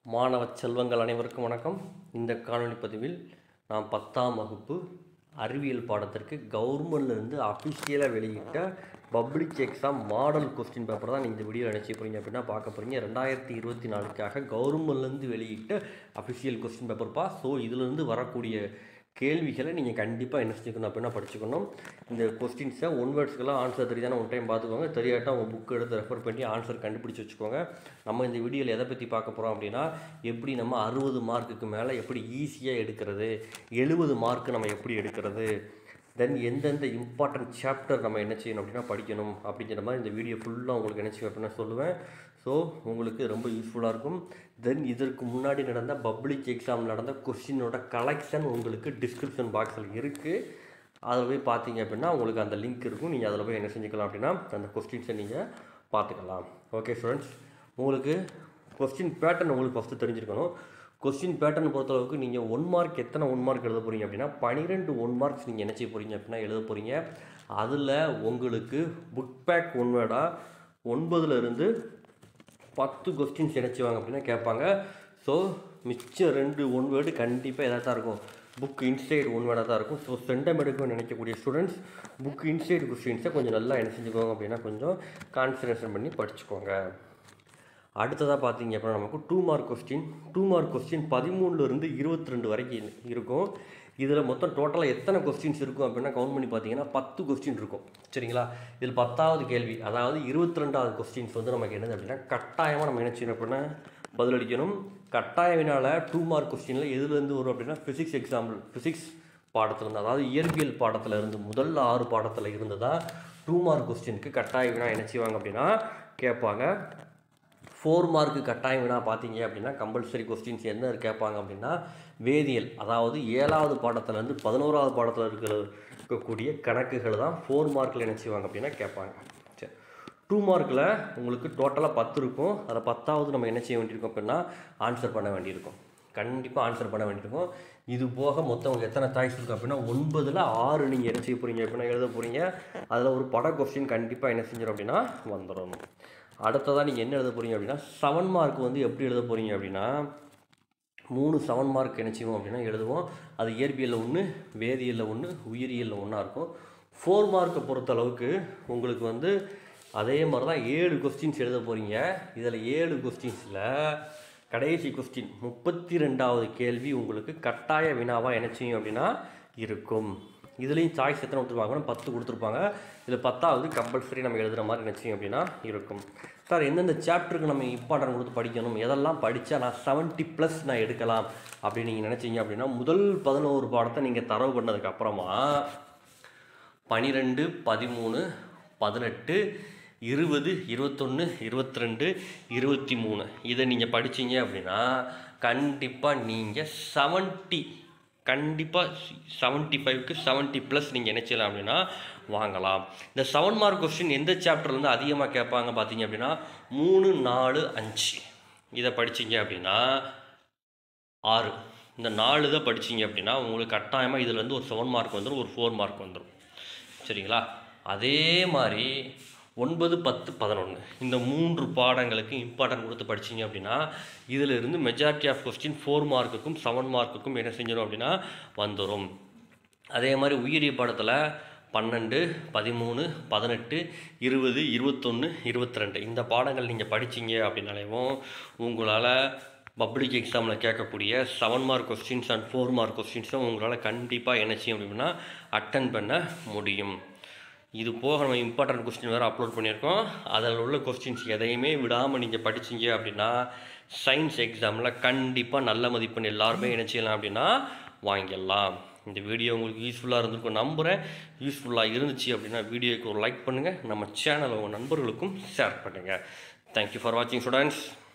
மாணவ செல்வங்கள் அனைவருக்கும் வணக்கம் இந்த காணொளி பதிவில் நாம் பத்தாம் வகுப்பு அறிவியல் பாடத்திற்கு கவர்மெண்ட்லேருந்து அஃபிஷியலாக வெளியிட்ட public exam model question paper தான் இந்த வீடியோ நினச்சி போகிறீங்க அப்படின்னா பார்க்க போகிறீங்க ரெண்டாயிரத்தி இருபத்தி நாலுக்காக கவர்மெண்ட்லேருந்து வெளியிட்ட அஃபிஷியல் கொஸ்டின் பேப்பர்ப்பா ஸோ இதுலேருந்து வரக்கூடிய கேள்விகளை நீங்கள் கண்டிப்பாக என்ன செஞ்சுக்கணும் அப்படின்னா படிச்சுக்கணும் இந்த கொஸ்டின்ஸை ஒன் வேர்ட்ஸ்க்கெல்லாம் ஆன்சர் தெரியுதானே ஒன் டைம் பார்த்துக்கோங்க தெரியாட்டா உங்கள் புக் எடுத்து ரெஃபர் பண்ணி ஆன்சர் கண்டுபிடிச்சி வச்சுக்கோங்க நம்ம இந்த வீடியோவில் எதை பற்றி பார்க்க போகிறோம் அப்படின்னா எப்படி நம்ம அறுபது மார்க்குக்கு மேலே எப்படி ஈஸியாக எடுக்கிறது எழுபது மார்க் நம்ம எப்படி எடுக்கிறது தென் எந்தெந்த இம்பார்ட்டன்ட் சாப்டர் நம்ம என்ன செய்யணும் அப்படின்னா படிக்கணும் அப்படிங்கிற மாதிரி இந்த வீடியோ ஃபுல்லாக உங்களுக்கு என்ன செய்வேன் அப்படின்னா சொல்லுவேன் ஸோ உங்களுக்கு ரொம்ப யூஸ்ஃபுல்லாக இருக்கும் தென் இதற்கு முன்னாடி நடந்த பப்ளிக் எக்ஸாம் நடந்த கொஸ்டினோட கலெக்ஷன் உங்களுக்கு டிஸ்கிரிப்ஷன் பாக்ஸில் இருக்குது அதில் போய் பார்த்தீங்க அப்படின்னா உங்களுக்கு அந்த லிங்க் இருக்கும் நீங்கள் அதில் போய் என்ன செஞ்சுக்கலாம் அப்படின்னா அந்த கொஸ்டின்ஸை நீங்கள் பார்த்துக்கலாம் ஓகே ஸ்டூடெண்ட்ஸ் உங்களுக்கு கொஸ்டின் பேட்டர்ன் உங்களுக்கு ஃபஸ்ட்டு தெரிஞ்சிருக்கணும் கொஸ்டின் பேட்டர்ன் பொறுத்தளவுக்கு நீங்கள் ஒன் மார்க் எத்தனை ஒன் மார்க் எழுத போகிறீங்க அப்படின்னா பன்னிரெண்டு ஒன் மார்க்ஸ் நீங்கள் என்ன செய்ய போகிறீங்க அப்படின்னா எழுத போகிறீங்க அதில் உங்களுக்கு புக் பேக் ஒன் வேர்டாக ஒன்பதுலேருந்து பத்து கொஸ்டின்ஸ் நினச்சிவாங்க அப்படின்னா கேட்பாங்க ஸோ மிச்சம் ரெண்டு ஒன் வேர்டு கண்டிப்பாக எதாக தான் இருக்கும் புக் இன்சைடு ஒன் வேர்டாக தான் இருக்கும் ஸோ சென்டம் எடுக்கணும்னு நினைக்கக்கூடிய ஸ்டூடெண்ட்ஸ் புக் இன்சைடு கொஸ்டின்ஸை கொஞ்சம் நல்லா என்ன செஞ்சுக்கோங்க அப்படின்னா கொஞ்சம் கான்சன்ட்ரேஷன் பண்ணி படிச்சுக்கோங்க அடுத்ததாக பார்த்தீங்க அப்படின்னா நமக்கு two mark question two mark question பதிமூணுலேருந்து இருபத்தி ரெண்டு வரைக்கும் இருக்கும் இதில் மொத்தம் டோட்டலாக எத்தனை கொஸ்டின்ஸ் இருக்கும் அப்படின்னா கவுண்ட் பண்ணி பார்த்தீங்கன்னா பத்து கொஸ்டின் இருக்கும் சரிங்களா இதில் பத்தாவது கேள்வி அதாவது இருபத்தி ரெண்டாவது கொஸ்டின்ஸ் வந்து நமக்கு என்னது அப்படின்னா கட்டாயமாக நம்ம என்ன செய்யணும் அப்படின்னா பதிலளிக்கணும் கட்டாய வினால டூ மார்க் கொஸ்டினில் எதுலேருந்து வரும் அப்படின்னா ஃபிசிக்ஸ் எக்ஸாம்பிள் ஃபிசிக்ஸ் பாடத்தில் இருந்து அதாவது இயற்பியல் பாடத்தில் இருந்து முதல் ஆறு பாடத்தில் இருந்து தான் டூ மார்க் கொஸ்டினுக்கு கட்டாய வினா என்ன செய்வாங்க அப்படின்னா கேட்பாங்க ஃபோர் மார்க்கு கட்டாயம் வினா பார்த்தீங்க அப்படின்னா கம்பல்சரி கொஸ்டின்ஸ் என்ன கேட்பாங்க அப்படின்னா வேதியியல் அதாவது ஏழாவது பாடத்துலேருந்து பதினோராவது பாடத்தில் இருக்கிற இருக்கக்கூடிய கணக்குகள் தான் ஃபோர் மார்க்கில் என்ன செய்வாங்க அப்படின்னா கேட்பாங்க சரி டூ மார்க்கில் உங்களுக்கு டோட்டலாக பத்து இருக்கும் அதில் பத்தாவது நம்ம என்ன செய்ய வேண்டியிருக்கோம் அப்படின்னா ஆன்சர் பண்ண வேண்டியிருக்கும் கண்டிப்பாக ஆன்சர் பண்ண வேண்டியிருக்கும் இது போக மொத்தம் உங்களுக்கு எத்தனை சாய்ஸ் இருக்கும் அப்படின்னா ஒன்பதில் ஆறு நீங்கள் என்ன செய்ய போகிறீங்க அப்படின்னா எழுத போகிறீங்க அதில் ஒரு பட கொஸ்டின் கண்டிப்பாக என்ன செஞ்சிடும் அப்படின்னா வந்துடும் அடுத்ததாக நீங்கள் என்ன எழுத போகிறீங்க அப்படின்னா செவன் மார்க் வந்து எப்படி எழுத போகிறீங்க அப்படின்னா மூணு செவன் மார்க் என்ன செய்வோம் அப்படின்னா எழுதுவோம் அது இயற்பியலில் ஒன்று வேதியியலில் ஒன்று உயிரியலில் ஒன்றா இருக்கும் ஃபோர் மார்க்கை பொறுத்தளவுக்கு உங்களுக்கு வந்து அதே மாதிரி தான் ஏழு கொஸ்டின்ஸ் எழுத போகிறீங்க இதில் ஏழு கொஸ்டின்ஸில் கடைசி கொஸ்டின் முப்பத்தி ரெண்டாவது கேள்வி உங்களுக்கு கட்டாய வினாவாக என்ன செய்யும் அப்படின்னா இருக்கும் இதுலேயும் சாய்ஸ் எத்தனை கொடுத்துருப்பாங்கன்னா பத்து கொடுத்துருப்பாங்க இதில் பத்தாவது கம்பல்சரி நம்ம எழுதுகிற மாதிரி நினச்சிங்க அப்படின்னா இருக்கும் சார் எந்தெந்த சாப்டருக்கு நம்ம இம்பார்ட்டன்ட் கொடுத்து படிக்கணும் எதெல்லாம் படித்தா நான் செவன்ட்டி ப்ளஸ் நான் எடுக்கலாம் அப்படின்னு நீங்கள் நினச்சிங்க அப்படின்னா முதல் பதினோரு பாடத்தை நீங்கள் தரவு பண்ணதுக்கு அப்புறமா பனிரெண்டு பதிமூணு பதினெட்டு இருபது இருபத்தொன்று இருபத்தி ரெண்டு இருபத்தி மூணு இதை நீங்கள் படிச்சீங்க அப்படின்னா கண்டிப்பாக நீங்கள் செவன்ட்டி கண்டிப்பாக செவன்ட்டி ஃபைவ்க்கு செவன்ட்டி ப்ளஸ் நீங்கள் என்ன செய்யலாம் அப்படின்னா வாங்கலாம் இந்த செவன் மார்க் கொஸ்டின் எந்த சாப்டர்லேருந்து அதிகமாக கேட்பாங்க பார்த்தீங்க அப்படின்னா மூணு நாலு அஞ்சு இதை படிச்சீங்க அப்படின்னா ஆறு இந்த நாலு தான் படிச்சீங்க அப்படின்னா உங்களுக்கு கட்டாயமாக இதில் வந்து ஒரு செவன் மார்க் வந்துடும் ஒரு ஃபோர் மார்க் வந்துடும் சரிங்களா அதே மாதிரி ஒன்பது பத்து பதினொன்று இந்த மூன்று பாடங்களுக்கு இம்பார்ட்டன்ட் கொடுத்து படிச்சீங்க அப்படின்னா இதில் இருந்து மெஜாரிட்டி ஆஃப் கொஸ்டின் ஃபோர் மார்க்குக்கும் செவன் மார்க்குக்கும் என்ன செஞ்சிடும் அப்படின்னா வந்துடும் அதே மாதிரி உயிரிய பாடத்தில் பன்னெண்டு பதிமூணு பதினெட்டு இருபது இருபத்தொன்று இருபத்தி ரெண்டு இந்த பாடங்கள் நீங்கள் படிச்சீங்க அப்படின்னாலேவும் உங்களால் பப்ளிக் எக்ஸாமில் கேட்கக்கூடிய seven mark questions and four mark கொஸ்டின்ஸும் உங்களால் கண்டிப்பாக என்ன செய்யும் அப்படின்னா அட்டன் பண்ண முடியும் இது போக நம்ம இம்பார்ட்டன்ட் கொஸ்டின் வேறு அப்லோட் பண்ணியிருக்கோம் அதில் உள்ள கொஸ்டின்ஸ் எதையுமே விடாமல் நீங்கள் படிச்சீங்க அப்படின்னா சயின்ஸ் எக்ஸாமில் கண்டிப்பாக நல்ல மதிப்பெண் எல்லாருமே என்ன செய்யலாம் அப்படின்னா வாங்கிடலாம் இந்த வீடியோ உங்களுக்கு யூஸ்ஃபுல்லாக இருந்திருக்கும் நம்புகிறேன் யூஸ்ஃபுல்லாக இருந்துச்சு அப்படின்னா வீடியோக்கு ஒரு லைக் பண்ணுங்கள் நம்ம சேனலை உங்கள் நண்பர்களுக்கும் ஷேர் பண்ணுங்கள் தேங்க்யூ ஃபார் வாட்சிங் ஸ்டூடெண்ட்ஸ்